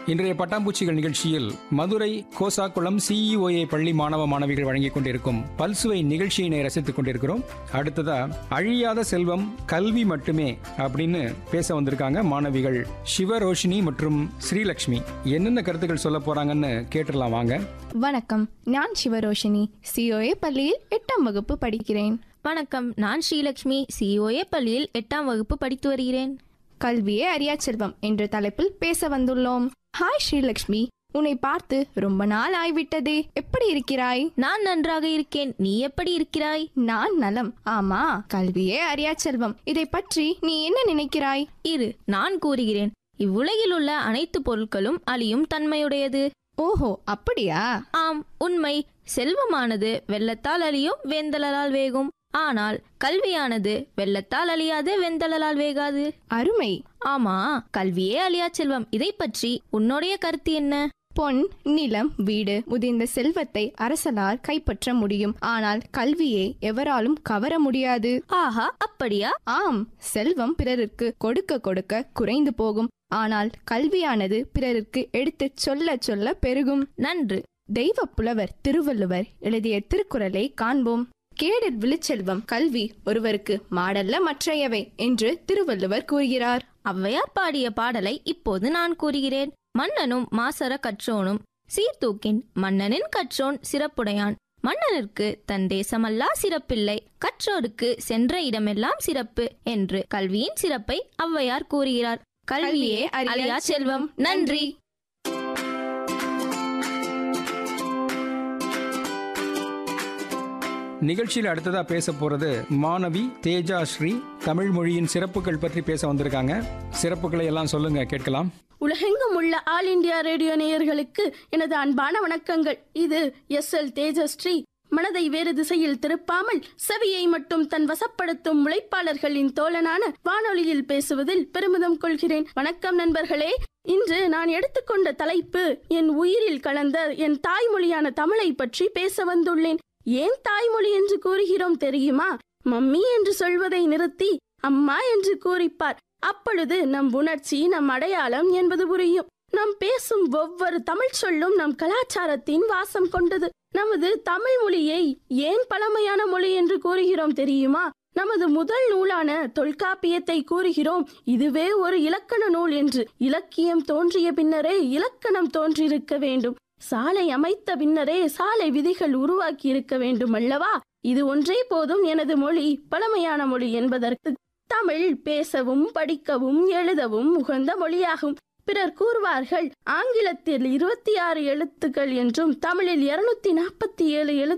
இன்றைய பட்டாம்பூச்சிகள் நிகழ்ச்சியில் மதுரை கோசாக்குளம் சிஇஓஏ பள்ளி மாணவ மாணவிகள் வழங்கிக் கொண்டிருக்கும் பல்சுவை நிகழ்ச்சியினை ரசித்துக் கொண்டிருக்கிறோம் அடுத்ததா அழியாத செல்வம் கல்வி மட்டுமே அப்படின்னு பேச வந்திருக்காங்க மாணவிகள் சிவரோஷினி மற்றும் ஸ்ரீலக்ஷ்மி என்னென்ன கருத்துக்கள் சொல்ல போறாங்கன்னு கேட்டுடலாம் வாங்க வணக்கம் நான் சிவரோஷினி சிஓஏ பள்ளியில் எட்டாம் வகுப்பு படிக்கிறேன் வணக்கம் நான் ஸ்ரீலக்ஷ்மி சிஓஏ பள்ளியில் எட்டாம் வகுப்பு படித்து வருகிறேன் கல்வியே அறியா செல்வம் என்ற தலைப்பில் பேச வந்துள்ளோம் ஹாய் ஸ்ரீலக்ஷ்மி உன்னை பார்த்து ரொம்ப நாள் ஆய்விட்டதே எப்படி இருக்கிறாய் நான் நன்றாக இருக்கேன் நீ எப்படி இருக்கிறாய் நான் நலம் ஆமா கல்வியே அறியா செல்வம் இதை பற்றி நீ என்ன நினைக்கிறாய் இரு நான் கூறுகிறேன் இவ்வுலகில் உள்ள அனைத்து பொருட்களும் அழியும் தன்மையுடையது ஓஹோ அப்படியா ஆம் உண்மை செல்வமானது வெள்ளத்தால் அழியும் வெந்தளலால் வேகும் ஆனால் கல்வியானது வெள்ளத்தால் அழியாது வெந்தளலால் வேகாது அருமை ஆமா கல்வியே அழியா செல்வம் இதை பற்றி உன்னுடைய கருத்து என்ன பொன் நிலம் வீடு முதிர்ந்த செல்வத்தை அரசலால் கைப்பற்ற முடியும் ஆனால் கல்வியை எவராலும் கவர முடியாது ஆஹா அப்படியா ஆம் செல்வம் பிறருக்கு கொடுக்க கொடுக்க குறைந்து போகும் ஆனால் கல்வியானது பிறருக்கு எடுத்துச் சொல்ல சொல்ல பெருகும் நன்று தெய்வ புலவர் திருவள்ளுவர் எழுதிய திருக்குறளை காண்போம் கேடில் விழுச்செல்வம் கல்வி ஒருவருக்கு மாடல்ல மற்றையவை என்று திருவள்ளுவர் கூறுகிறார் ஔவையார் பாடிய பாடலை இப்போது நான் கூறுகிறேன் மன்னனும் மாசற கற்றோனும் சீர்தூக்கின் மன்னனின் கற்றோன் சிறப்புடையான் மன்னனுக்கு தன் தேசமல்லா சிறப்பில்லை கற்றோருக்கு சென்ற இடமெல்லாம் சிறப்பு என்று கல்வியின் சிறப்பை ஔவையார் கூறுகிறார் கல்வியே அழியா செல்வம் நன்றி நிகழ்ச்சியில் அடுத்ததா பேச போறது மாணவி தேஜா ஸ்ரீ தமிழ் மொழியின் சிறப்புகள் பற்றி பேச வந்திருக்காங்க சிறப்புகளை எல்லாம் சொல்லுங்க கேட்கலாம் உலகெங்கும் உள்ள ஆல் இந்தியா ரேடியோ நேயர்களுக்கு எனது அன்பான வணக்கங்கள் இது எஸ் எல் தேஜஸ்ரீ மனதை வேறு திசையில் திருப்பாமல் செவியை மட்டும் தன் வசப்படுத்தும் உழைப்பாளர்களின் தோழனான வானொலியில் பேசுவதில் பெருமிதம் கொள்கிறேன் வணக்கம் நண்பர்களே இன்று நான் எடுத்துக்கொண்ட தலைப்பு என் உயிரில் கலந்த என் தாய்மொழியான தமிழை பற்றி பேச வந்துள்ளேன் ஏன் தாய்மொழி என்று கூறுகிறோம் தெரியுமா மம்மி என்று சொல்வதை நிறுத்தி அம்மா என்று கூறிப்பார் அப்பொழுது நம் உணர்ச்சி நம் அடையாளம் என்பது புரியும் நாம் பேசும் ஒவ்வொரு தமிழ் சொல்லும் நம் கலாச்சாரத்தின் வாசம் கொண்டது நமது தமிழ் மொழியை ஏன் பழமையான மொழி என்று கூறுகிறோம் தெரியுமா நமது முதல் நூலான தொல்காப்பியத்தை கூறுகிறோம் இதுவே ஒரு இலக்கண நூல் என்று இலக்கியம் தோன்றிய பின்னரே இலக்கணம் தோன்றியிருக்க வேண்டும் சாலை அமைத்த பின்னரே சாலை விதிகள் உருவாக்கி இருக்க வேண்டும் அல்லவா இது ஒன்றே போதும் எனது மொழி பழமையான மொழி என்பதற்கு தமிழ் பேசவும் படிக்கவும் எழுதவும் உகந்த மொழியாகும் பிறர் கூறுவார்கள் ஆங்கிலத்தில் இருபத்தி ஆறு எழுத்துக்கள் என்றும் தமிழில் இருநூத்தி நாற்பத்தி ஏழு எழுத்து